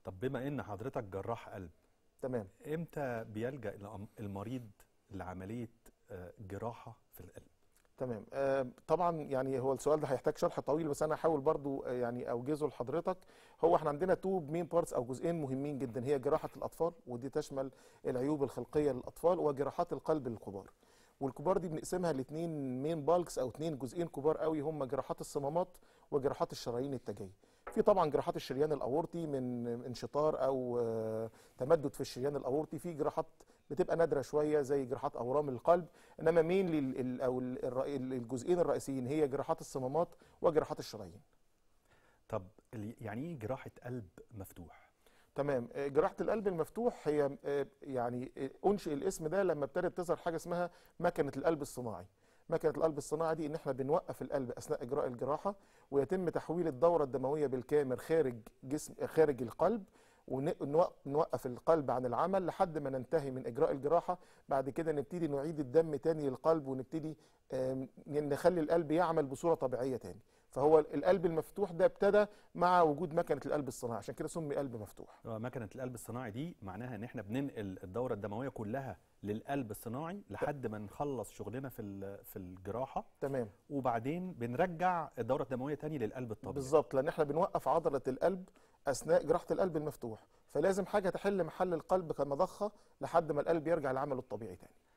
طب بما ان حضرتك جراح قلب تمام امتى بيلجأ الأم- المريض لعملية آه، جراحة في القلب تمام آه، طبعا يعني هو السؤال ده هيحتاج شرح طويل بس انا هحاول برضو آه، يعني اوجزه لحضرتك هو احنا عندنا تو مين بارتس او جزئين مهمين جدا هي جراحه الاطفال ودي تشمل العيوب الخلقيه للاطفال وجراحات القلب للكبار والكبار دي بنقسمها لاثنين مين بالكس او اثنين جزئين كبار قوي هم جراحات الصمامات وجراحات الشرايين التاجيه في طبعا جراحات الشريان الاورطي من انشطار او آه، تمدد في الشريان الاورطي في جراحات بتبقى نادره شويه زي جراحات اورام القلب انما مين لل ال- او ال- الر- الجزئين الرئيسيين هي جراحات الصمامات وجراحات الشرايين طب ال- يعني ايه جراحة قلب مفتوح تمام آه، جراحه القلب المفتوح هي آه، يعني آه، انشئ الاسم ده لما ابتدت تظهر حاجه اسمها مكنه القلب الصناعي مكنه القلب الصناعي دي ان احنا بنوقف القلب اثناء اجراء الجراحه ويتم تحويل الدوره الدمويه بالكامل خارج جسم خارج القلب ونوقف القلب عن العمل لحد ما ننتهي من اجراء الجراحه بعد كده نبتدي نعيد الدم تاني للقلب ونبتدي آم، نخلي القلب يعمل بصوره طبيعيه تاني فهو القلب المفتوح ده ابتدى مع وجود مكنه القلب الصناعي عشان كده سمي قلب مفتوح آه، مكنة القلب الصناعي دي معناها ان احنا بننقل الدورة الدموية كلها للقلب الصناعي لحد ما نخلص شغلنا في ال- في الجراحة تمام وبعدين بنرجع الدورة الدموية تاني للقلب الطبيعي بالظبط لان احنا بنوقف عضله القلب اثناء جراحه القلب المفتوح فلازم حاجه تحل محل القلب كمضخه لحد ما القلب يرجع لعمله الطبيعي تاني